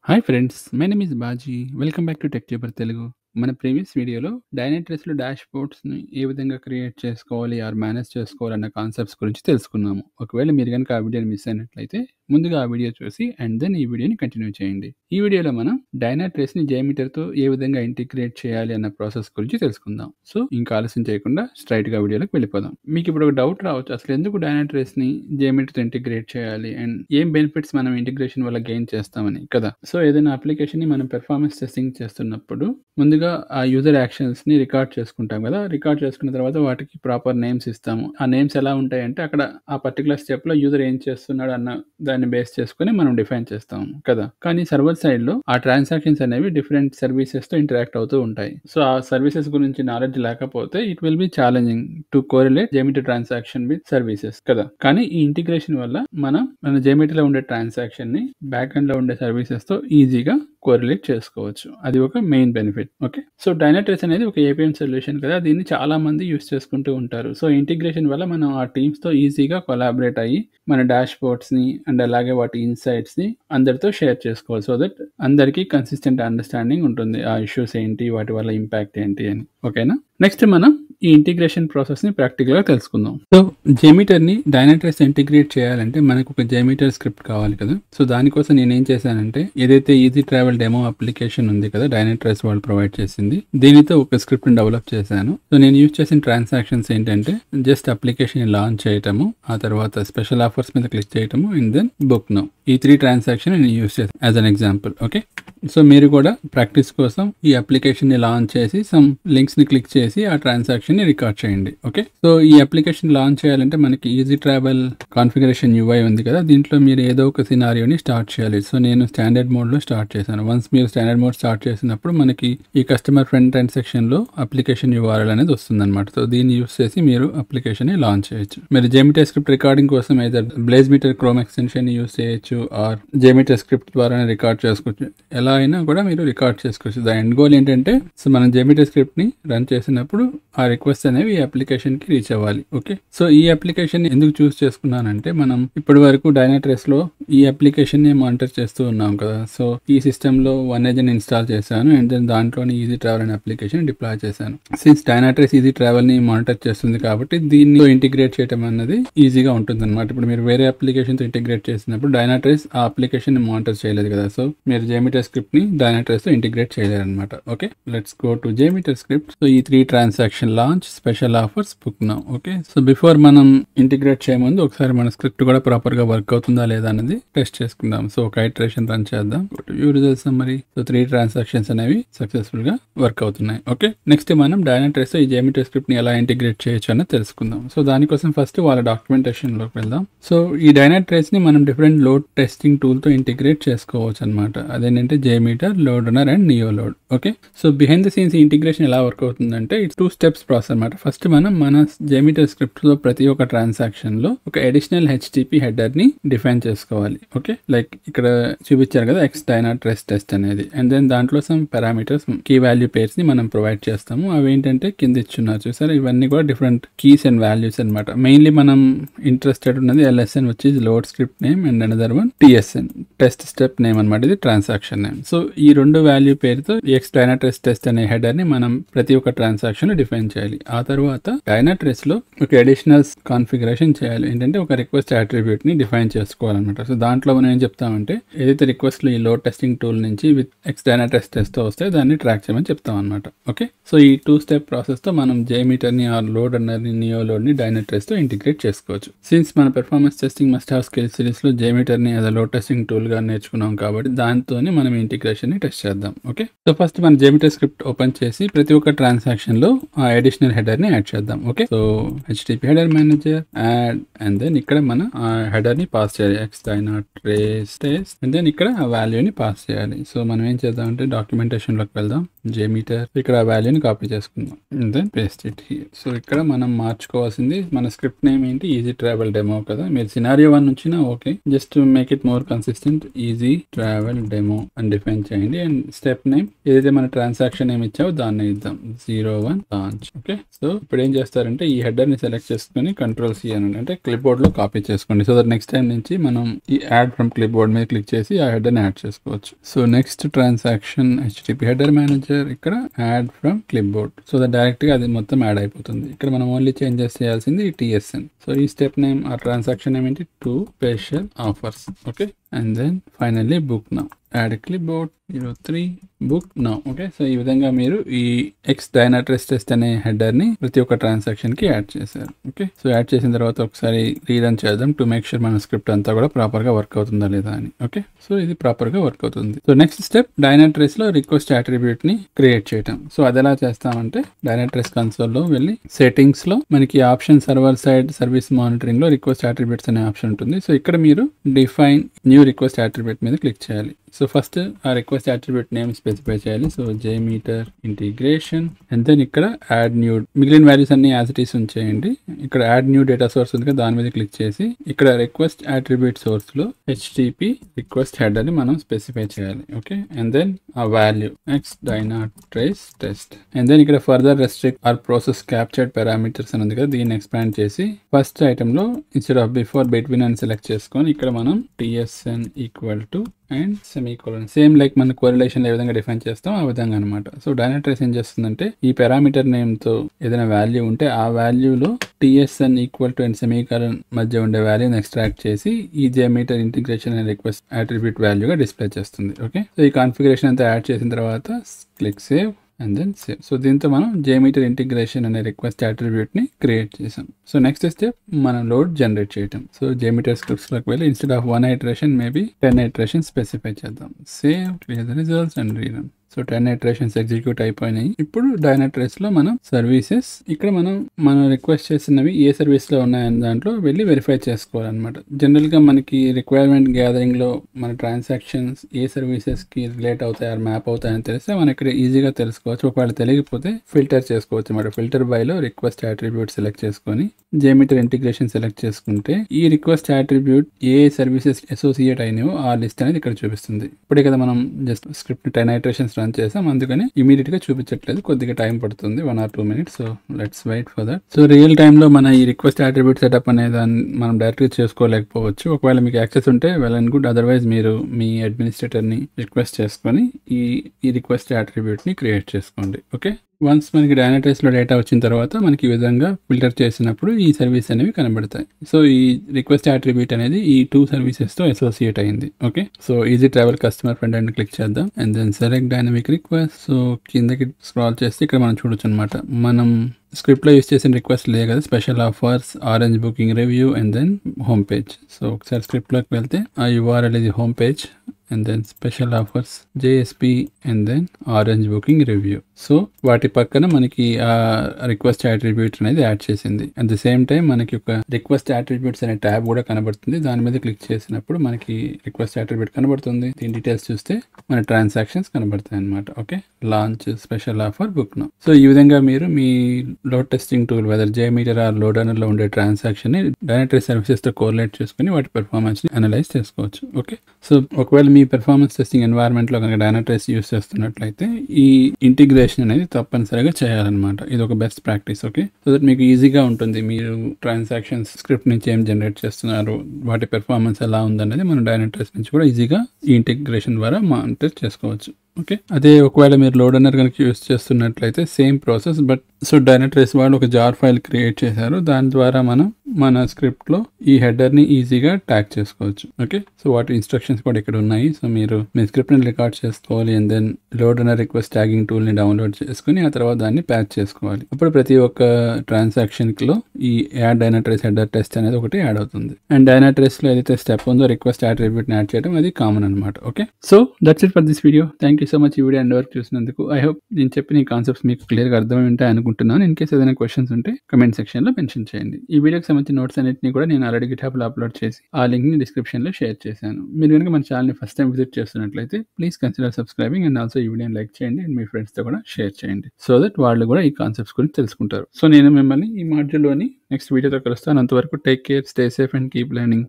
Hi friends my name is Baji welcome back to tech tuber Telugu మన previous వీడియోలో డైనట్రెస్లో dash బోర్డ్స్ని ఏ విధంగా create చేసుకోవాలి are manage చేసుకోవాలి అన్న కాన్సెప్ట్స్ గురించి తెలుసుకున్నాము ఒకవేళ మీరు కనుక ఆ వీడియోని మిస్ అయినట్లయితే ముందుగా ఆ వీడియో చూసి అండ్ దెన్ ఈ వీడియోని కంటిన్యూ చేయండి ఈ వీడియోలో మనం డైనాట్రేస్ని జేమీటర్తో ఏ విధంగా ఇంటిగ్రేట్ చేయాలి అన్న ప్రాసెస్ గురించి తెలుసుకుందాం సో ఇంకా ఆలస్యం చేయకుండా స్ట్రైట్గా వీడియోలోకి వెళ్ళిపోదాం మీకు ఇప్పుడు ఒక డౌట్ రావచ్చు అసలు ఎందుకు డైనాట్రేస్ని జేమీటర్తో ఇంటిగ్రేట్ చేయాలి అండ్ ఏం బెనిఫిట్స్ మనం ఇంటిగ్రేషన్ వల్ల గెయిన్ చేస్తామని కదా సో ఏదైనా అప్లికేషన్ని మనం పెర్ఫార్మెన్స్ టెస్టింగ్ చేస్తున్నప్పుడు ముందుగా ఆ యూజర్ యాక్షన్స్ ని రికార్డ్ చేసుకుంటాం కదా రికార్డ్ చేసుకున్న తర్వాత వాటికి ప్రాపర్ నేమ్స్ ఇస్తాము ఆ నేమ్స్ ఎలా ఉంటాయంటే అక్కడ ఆ పర్టికులర్ స్టెప్ లో యూజర్ ఏం చేస్తున్నాడు అన్న దాన్ని బేస్ చేసుకుని మనం డిఫైన్ చేస్తాం కదా కానీ సర్వర్ సైడ్ లో ఆ ట్రాన్సాక్షన్స్ అనేవి డిఫరెంట్ సర్వీసెస్ తో ఇంటరాక్ట్ అవుతూ ఉంటాయి సో ఆ సర్వీసెస్ గురించి నాలెడ్జ్ లేకపోతే it will be challenging to correlate JMeter transaction with services కదా కానీ ఈ ఇంటిగ్రేషన్ వల్ల మనం మన జెమిటీలో ఉండే ట్రాన్సాక్షన్ ని బ్యాక్ ఎండ్ లో ఉండే సర్వీసెస్ తో ఈజీగా కోరిలేట్ చేసుకోవచ్చు అది ఒక main benefit okay so Dynatrace అనేది ఒక ఏపీఎం సొల్యూషన్ కదా దీన్ని చాలా మంది యూస్ చేసుకుంటూ ఉంటారు సో ఇంటిగ్రేషన్ వల్ల మనం ఆ టీమ్స్ తో ఈజీగా కొలాబరేట్ అయ్యి మన డాష్ బోర్డ్స్ ని అండ్ అలాగే వాటి ఇన్సైట్స్ ని అందరితో షేర్ చేసుకోవాలి సో దట్ అందరికీ కన్సిస్టెంట్ అండర్స్టాండింగ్ ఉంటుంది ఆ ఇష్యూస్ ఏంటి వాటి వల్ల ఇంపాక్ట్ ఏంటి అని ఓకేనా నెక్స్ట్ మనం ఈ ఇంటిగ్రేషన్ ప్రాసెస్ ని ప్రాక్టికల్ గా తెలుసుకుందాం సో జెమీటర్ ని డైనట్రెస్ ఇంటిగ్రేట్ చేయాలంటే మనకు ఒక జెమీటర్ స్క్రిప్ట్ కావాలి కదా సో దానికోసం నేను ఏం చేశానంటే ఏదైతే ఈజీ ట్రావెల్ డెమో అప్లికేషన్ ఉంది కదా డైనట్రెస్ వాళ్ళు ప్రొవైడ్ చేసింది దీనితో ఒక స్క్రిప్ట్ ని డెవలప్ చేశాను సో నేను యూజ్ చేసిన ట్రాన్సాక్షన్స్ ఏంటంటే జస్ట్ అప్లికేషన్ లాంచ్ చేయటము ఆ తర్వాత స్పెషల్ ఆఫర్స్ మీద క్లిక్ చేయటము అండ్ దెన్ బుక్ నౌ ఈ త్రీ ట్రాన్సాక్షన్ నేను యూజ్ చేశాను as an example okay so మీరు కూడా ప్రాక్టీస్ కోసం ఈ అప్లికేషన్ ని లాంచ్ చేసి సమ్ లింక్స్ ని క్లిక్ చేసి ఆ ట్రాన్సాక్షన్ ని రికార్డ్ చేయండి ఓకే సో ఈ అప్లికేషన్ లాంచ్ చేయాలంటే మనకి ఈజీ ట్రావెల్ కాన్ఫిగరేషన్ యూఐ ఉంది కదా దీంట్లో మీరు ఏదో ఒక సినారియోని స్టార్ట్ చేయాలి సో నేను స్టాండర్డ్ మోడ్ లో స్టార్ట్ చేశాను వన్స్ మీరు స్టాండర్డ్ మోడ్ స్టార్ట్ చేసినప్పుడు మనకి ఈ కస్టమర్ ఫ్రంట్ ఎండ్ సెక్షన్ లో అప్లికేషన్ యూఆర్ఎల్ అనేది వస్తుంది అనమాట సో దీన్ని యూస్ చేసి మీరు అప్లికేషన్ ని లాంచ్ చేయొచ్చు మీరు జెమిటర్ స్క్రిప్ట్ రికార్డింగ్ కోసం అయితే బ్లేజ్ మీటర్ క్రోమ్ ఎక్స్టెన్షన్ ని యూస్ చేయొచ్చు ఆర్ జెమిటర్ స్క్రిప్ట్ ద్వారా రికార్డ్ చేసుకోవచ్చు ఎలా అయినా కూడా మీరు రికార్డ్ చేసుకోవచ్చు దా ఎండ్ గోల్ ఏంటంటే సో మనం జెమిటర్ స్క్రిప్ట్ ని రన్ చేసినప్పుడు ఆ రిక్వెస్ట్ అనేవి ఈ అప్లికేషన్ కి రీచ్ అవ్వాలి ఓకే సో ఈ అప్లికేషన్ ఎందుకు చూస్ చేసుకున్నానంటే మనం ఇప్పటి వరకు డైనాట్రెస్ లో ఈ అప్లికేషన్ ని మానిటర్ చేస్తూ ఉన్నాం కదా సో ఈ సిస్టమ్ లో వన్ ఏజెన్ ఇన్స్టాల్ చేశాను అండ్ దెన్ దాంట్లోని ఈజీ ట్రావెల్ అనే అప్లికేషన్ డిప్లాయ్ చేశాను సిన్స్ డైనాట్రెస్ ఈజీ ట్రావెల్ ని మానిటర్ చేస్తుంది కాబట్టి దీన్ని ఇంటిగ్రేట్ చేయడం అన్నది ఈజీగా ఉంటుంది అనమాట ఇప్పుడు మీరు వేరే అప్లికేషన్ తో ఇంటిగ్రేట్ చేసినప్పుడు డైనాట్రెస్ ఆ అప్లికేషన్ ని మానిటర్ చేయలేదు కదా సో మీరు జేమిటర్ స్క్రిప్ట్ ని డైనాట్రెస్ తో ఇంటిగ్రేట్ చేయలేరు అనమాట okay let's go to JMeter script so ఈ three transaction launch special offers book now okay so before మనం ఇంటిగ్రేట్ చేయముందు ఒకసారి మన స్క్రిప్ట్ కూడా ప్రాపర్ గా వర్క్ అవుతుందా లేదా అనేది టెస్ట్ చేసుకుందాం సో ఒక ఐటరేషన్ రన్ చేద్దాం వ్యూ రిజల్ట్స్ మరి సో త్రీ ట్రాన్సాక్షన్స్ అనేవి సక్సెస్ఫుల్ గా వర్క్ అవుతున్నాయి ఓకే నెక్స్ట్ మనం డైనాట్రెస్ ఈ జేమిటర్ స్క్రిప్ట్ ని ఎలా ఇంటిగ్రేట్ చేయొచ్చు అనేది తెలుసుకుందాం సో దానికోసం ఫస్ట్ వాళ్ళ డాక్యుమెంటేషన్ లోకి వెళ్దాం సో ఈ డైనాట్రేస్ ని మనం డిఫరెంట్ లోడ్ టెస్టింగ్ టూల్ తో ఇంటిగ్రేట్ చేసుకోవచ్చు అనమాట అదేంటంటే JMeter LoadRunner and NeoLoad okay so behind the scenes integration ఎలా వర్క్ అవుతుందంటే ఇట్స్ టూ స్టెప్స్ ప్రాసెస్ అనమాట ఫస్ట్ మనం మన జేమీటర్ స్క్రిప్ట్ లో ప్రతి ఒక్క ట్రాన్సాక్షన్ లో ఒక అడిషనల్ హెచ్టిపి హెడర్ ని డిఫైన్ చేసుకోవాలి ఓకే లైక్ ఇక్కడ చూపించారు కదా ఎక్స్ డైనాట్రెస్ టెస్ట్ అనేది అండ్ దెన్ దాంట్లో some parameters key value pairs ని మనం ప్రొవైడ్ చేస్తాము అవి ఏంటంటే కింద ఇచ్చున్నారు చూసారు ఇవన్నీ కూడా డిఫరెంట్ కీస్ అండ్ వాల్యూస్ అనమాట మెయిన్లీ మనం ఇంట్రెస్టెడ్ ఉన్నది ఎల్ఎస్ఎన్ వచ్చి load script name and another one TSN test step name అనమాట ఇది ట్రాన్సాక్షన్ నేమ్ సో ఈ రెండు వాల్యూ పేరుతో ఎక్స్ డైనాట్రెస్ టెస్ట్ అనే హెడర్ ని మనం ప్రతి ఒక్క ట్రాన్సాక్షన్ లో డిఫైన్ చేయాలి ఆ తర్వాత డైనాట్రెస్ లో ఒక అడిషనల్ కాన్ఫిగరేషన్ చేయాలి ఏంటంటే ఒక రిక్వెస్ట్ అట్రిబ్యూట్ ని డిఫైన్ చేసుకోవాలన్నమాట సో దాంట్లో మనం ఏం చెప్తామంటే ఏదైతే రిక్వెస్ట్ ఈ లోడ్ టెస్టింగ్ టూల్ నుంచి విత్ ఎక్స్ డైనాట్రెస్ టెస్ట్ తో వస్తే దాన్ని ట్రాక్ చేయమని చెప్తాం అనమాట ఓకే సో ఈ టూ స్టెప్ ప్రాసెస్ తో మనం జేమీటర్ ని ఆర్ లోడ్ అన్నది నియో లోడ్ ని డైనాట్రెస్ తో ఇంటిగ్రేట్ చేసుకోవచ్చు సిన్స్ మన performance testing must have skill series లో జేమీటర్ ని అదే లోడ్ టెస్టింగ్ టూల్ గా నేర్చుకున్నాం కాబట్టి దాంతోనే మనం ఇంటిగ్రేషన్ ని టెస్ట్ చేద్దాం ఓకే సో ఫస్ట్ మన జేమీటర్ స్క్రిప్ట్ ఓపెన్ చేసి ప్రతి ఒక్క ట్రాన్సాక్షన్ లో ఆ అడిషనల్ హెడర్ ని యాడ్ చేద్దాం okay so HTTP header manager add and then ఇక్కడ మనం ఆ హెడర్ ని పాస్ చేయాలి X Dynatrace test and then ఇక్కడ ఆ వాల్యూ ని పాస్ చేయాలి సో మనం ఏం చేద్దాం అంటే డాక్యుమెంటేషన్ లోకి వెళ్దాం జేమీటర్ ఇక్కడ ఆ వాల్యూని కాపీ చేసుకుందాం then paste it here so ఇక్కడ మనం మార్చుకోవాల్సింది మన స్క్రిప్ట్ నేమ్ ఏంటి ఈజీ ట్రావెల్ డెమో కదా మీరు సినారియో వన్ నుంచినా okay just make it more consistent easy travel demo అని డిఫైన్ చేయండి అండ్ స్టెప్ నేమ్ ఏదైతే మన ట్రాన్సాక్షన్ నేమ్ ఇచ్చావో దాన్ని ఇద్దాం zero one launch okay so ఇప్పుడు ఏం చేస్తారంటే ఈ హెడర్ ని సెలెక్ట్ చేసుకుని కంట్రోల్ సి అని అంటే క్లిప్ బోర్డ్ లో కాపీ చేసుకోండి సో దట్ నెక్స్ట్ టైం నుంచి మనం ఈ యాడ్ ఫ్రమ్ క్లిప్ బోర్డ్ మీద క్లిక్ చేసి ఆ హెడర్ ని యాడ్ చేసుకోవచ్చు so next transaction HTTP header manager ఇక్కడ add from clipboard so that direct గా అది మొత్తం యాడ్ అయిపోతుంది ఇక్కడ మనం ఓన్లీ చేంజెస్ చేయాల్సింది ఈ టిఎస్ఎన్ సో ఈ స్టెప్ నేమ్ ఆ ట్రాన్సాక్షన్ నేమ్ ఏంటి two special offers okay and then finally book now add clipboard zero three book now okay so ఈ విధంగా మీరు ఈ ఎక్స్ డైనాట్రెస్ టెస్ట్ అనే హెడర్ ని ప్రతి ఒక్క ట్రాన్సాక్షన్ కి యాడ్ చేశారు ఓకే సో యాడ్ చేసిన తర్వాత ఒకసారి రీరన్ చేద్దాం టు మేక్ షూర్ మన స్క్రిప్ట్ అంతా కూడా ప్రాపర్ గా వర్క్ అవుతుందా లేదా అని ఓకే సో ఇది ప్రాపర్ గా వర్క్ అవుతుంది సో నెక్స్ట్ స్టెప్ డైనాట్రెస్ లో రిక్వెస్ట్ అట్రిబ్యూట్ ని క్రియేట్ చేయటం సో అది ఎలా చేస్తామంటే డైనాట్రెస్ కన్సోల్ లో వెళ్ళి సెట్టింగ్స్ లో మనకి option server side service monitoring లో రిక్వెస్ట్ అట్రిబ్యూట్స్ అనే ఆప్షన్ ఉంటుంది సో ఇక్కడ మీరు డిఫైన్ న్యూ రిక్వెస్ట్ అట్రిబ్యూట్ మీద క్లిక్ చేయాలి సో ఫస్ట్ ఆ రిక్వెస్ట్ అట్రిబ్యూట్ నేమ్ స్పెసిఫై చేయాలి so JMeter integration and then ఇక్కడ యాడ్ న్యూ మిగిలిన వాల్యూస్ అన్ని యాజ్ ఇట్ ఈస్ ఉంచేయండి ఇక్కడ యాడ్ న్యూ డేటా సోర్స్ ఉంది కదా దాని మీద క్లిక్ చేసి ఇక్కడ రిక్వెస్ట్ అట్రిబ్యూట్ సోర్స్ లో హెచ్టిపి రిక్వెస్ట్ హెడర్ ని మనం స్పెసిఫై చేయాలి ఓకే అండ్ దెన్ ఆ value X Dynatrace test and then ఇక్కడ further restrict or process captured parameters అని ఉంది కదా దీన్ని ఎక్స్పాండ్ చేసి ఫస్ట్ ఐటమ్ లో ఇన్స్టెడ్ ఆఫ్ బిఫోర్ బిట్వీన్ అని సెలెక్ట్ చేసుకొని ఇక్కడ మనం TSN equal to and semicolon same like మన కోరిలేషన్ ఏ విధంగా డిఫైన్ చేస్తాం ఆ విధంగా అనమాట సో డైనాట్రేస్ ఏం చేస్తుందంటే ఈ పారామీటర్ నేమ్ తో ఏదైనా వాల్యూ ఉంటే ఆ వాల్యూలో TSN equal to and semicolon మధ్య ఉండే వాల్యూని ఎక్స్ట్రాక్ట్ చేసి ఈ JMeter integration and request attribute వాల్యూగా డిస్ప్లే చేస్తుంది ఓకే సో ఈ కాన్ఫిగరేషన్ అంతా యాడ్ చేసిన తర్వాత click save and then save so దీంతో మనం జేమీటర్ ఇంటిగ్రేషన్ అనే రిక్వెస్ట్ అట్రిబ్యూట్ ని క్రియేట్ చేసాం సో నెక్స్ట్ స్టెప్ మనం లోడ్ జనరేట్ చేయటం సో జేమీటర్ స్క్రిప్ట్స్ లోకి వెళ్ళి instead of one iteration maybe ten iteration specify చేద్దాం save clear the results and rerun so ten iterations execute అయిపోయినాయి ఇప్పుడు డైనట్రేస్ లో మనం సర్వీసెస్ ఇక్కడ మనం మనం రిక్వెస్ట్ చేసినవి ఏ సర్వీస్ లో ఉన్నాయని దాంట్లో వెళ్ళి వెరిఫై చేసుకోవాలన్నమాట జనరల్ గా మనకి రిక్వైర్మెంట్ గ్యాదరింగ్ లో మన ట్రాన్సాక్షన్స్ ఏ సర్వీసెస్ కి రిలేట్ అవుతాయి ఆర్ మ్యాప్ అవుతాయని తెలిస్తే మనం ఇక్కడ ఈజీగా తెలుసుకోవచ్చు ఒకవేళ తెలియకపోతే ఫిల్టర్ చేసుకోవచ్చు అనమాట ఫిల్టర్ బై లో రిక్వెస్ట్ అట్రిబ్యూట్ సెలెక్ట్ చేసుకొని జేమీటర్ ఇంటిగ్రేషన్ సెలెక్ట్ చేసుకుంటే ఈ రిక్వెస్ట్ అట్రిబ్యూట్ ఏ సర్వీసెస్ అసోసియేట్ అయినాయో ఆ లిస్ట్ అనేది ఇక్కడ చూపిస్తుంది ఇప్పుడే కదా మనం just script ten iterations run చేసాం అందుకని ఇమీడియట్ గా చూపించట్లేదు కొద్దిగా టైం పడుతుంది one or two minutes so let's wait for that so real time లో మన ఈ రిక్వెస్ట్ అట్రిబ్యూట్ సెటప్ అనే దాన్ని మనం డైరెక్ట్ గా చేసుకోలేకపోవచ్చు ఒకవేళ మీకు యాక్సెస్ ఉంటే వెల్ అండ్ గుడ్ అదర్వైజ్ మీరు మీ అడ్మినిస్ట్రేటర్ ని రిక్వెస్ట్ చేసుకొని ఈ ఈ రిక్వెస్ట్ అట్రిబ్యూట్ ని క్రియేట్ చేసుకోండి ఓకే వన్స్ మనకి డైనాటైస్ లో డేటా వచ్చిన తర్వాత మనకి ఈ విధంగా ఫిల్టర్ చేసినప్పుడు ఈ సర్వీస్ అనేవి కనబడతాయి సో ఈ రిక్వెస్ట్ అట్రిబ్యూట్ అనేది ఈ టూ సర్వీసెస్ తో అసోసియేట్ అయింది okay so easy travel customer friend అని క్లిక్ చేద్దాం and then select dynamic request so కిందకి స్క్రాల్ చేస్తే ఇక్కడ మనం చూడొచ్చు అనమాట మనం స్క్రిప్ట్ లో యూస్ చేసిన రిక్వెస్ట్ లే కదా special offers orange booking review and then home page so ఒకసారి స్క్రిప్ట్ లోకి వెళ్తే ఆ యూఆర్ఎల్ ఇది home page and then special offers JSP and then orange booking review so వాటి పక్కన మనకి ఆ రిక్వెస్ట్ అట్రిబ్యూట్ అనేది యాడ్ చేసింది అట్ ద సేమ్ టైం మనకి ఒక రిక్వెస్ట్ అట్రిబ్యూట్స్ అనే ట్యాబ్ కూడా కనబడుతుంది దాని మీద క్లిక్ చేసినప్పుడు మనకి రిక్వెస్ట్ అట్రిబ్యూట్ కనబడుతుంది దీని డీటెయిల్స్ చూస్తే మన ట్రాన్సాక్షన్స్ కనబడతాయి అనమాట okay launch special offer book now so ఈ విధంగా మీరు మీ load testing tool whether JMeter or loader లో ఉండే ట్రాన్సాక్షన్ ని డైరెక్టరీ సర్వీసెస్ తో కోరిలేట్ చేసుకుని వాటి పెర్ఫార్మెన్స్ ని అనలైజ్ చేసుకోవచ్చు ఓకే సో ఒకవేళ మీ పెర్ఫార్మెన్స్ టెస్టింగ్ ఎన్వైర్న్మెంట్ లో కనుక డైనాట్రేస్ యూస్ చేస్తున్నట్లయితే ఈ ఇంటిగ్రేషన్ అనేది తప్పనిసరిగా చేయాలన్నమాట ఇది ఒక best practice okay so that మీకు ఈజీగా ఉంటుంది మీరు ట్రాన్సాక్షన్స్ స్క్రిప్ట్ నుంచి ఏం జనరేట్ చేస్తున్నారు వాటి పెర్ఫార్మెన్స్ ఎలా ఉందనేది మనం డైనాట్రేస్ నుంచి కూడా ఈజీగా ఈ ఇంటిగ్రేషన్ ద్వారా మానిటర్ చేసుకోవచ్చు ఓకే అదే ఒకవేళ మీరు లోడనర్ కనుక యూస్ చేస్తున్నట్లయితే same process but so Dynatrace వాళ్ళు ఒక జార్ ఫైల్ క్రియేట్ చేశారు దాని ద్వారా మనం మన స్క్రిప్ట్ లో ఈ హెడర్ ని ఈజీగా ట్యాగ్ చేసుకోవచ్చు ఓకే సో వాటి ఇన్స్ట్రక్షన్స్ కూడా ఇక్కడ ఉన్నాయి సో మీరు మీ స్క్రిప్ట్ ని రికార్డ్ చేసుకోవాలి and then LoadRunner request tagging tool ని డౌన్లోడ్ చేసుకుని ఆ తర్వాత దాన్ని ప్యాచ్ చేసుకోవాలి అప్పుడు ప్రతి ఒక్క ట్రాన్సాక్షన్ లో ఈ యాడ్ డైనట్రేస్ హెడర్ టెస్ట్ అనేది ఒకటి యాడ్ అవుతుంది అండ్ డైనట్రేస్ లో ఏదైతే స్టెప్ ఉందో రిక్వెస్ట్ అట్రిబ్యూట్ ని యాడ్ చేయడం అది కామన్ అనమాట okay so that's it for this video thank you so much ఈ వీడియో అండ్ వరకు చూసినందుకు ఐ హోప్ నేను చెప్పిన ఈ కాన్సెప్ట్స్ మీకు క్లియర్గా అర్థమై ఉంటాయి అనుకుంటున్నాను అనుకుంటున్నాను. ఇన్ కేస్ ఏదైనా క్వెషన్స్ ఉంటే కామెంట్ సెక్షన్‌లో మెన్షన్ చేయండి. ఈ వీడియోకి సంబంధించిన నోట్స్ అన్నిటిని కూడా నేను ఆల్రెడీ గిట్‌హబ్‌లో అప్‌లోడ్ చేసి ఆ లింక్‌ని డిస్క్రిప్షన్‌లో షేర్ చేశాను. మీరు గనుక మన ఛానెల్‌ని ఫస్ట్ టైమ్ విజిట్ చేస్తున్నట్లయితే please consider subscribing and also ఈ వీడియోని లైక్ చేయండి అండ్ మీ ఫ్రెండ్స్‌తో కూడా షేర్ చేయండి. సో దట్ వాళ్ళు కూడా ఈ కాన్సెప్ట్స్ గురించి తెలుసుకుంటారు. సో నేను మిమ్మల్ని ఈ మాడ్యూల్‌లోని నెక్స్ట్ వీడియోతో కలుస్తాను. అంతవరకు take care, stay safe and keep learning.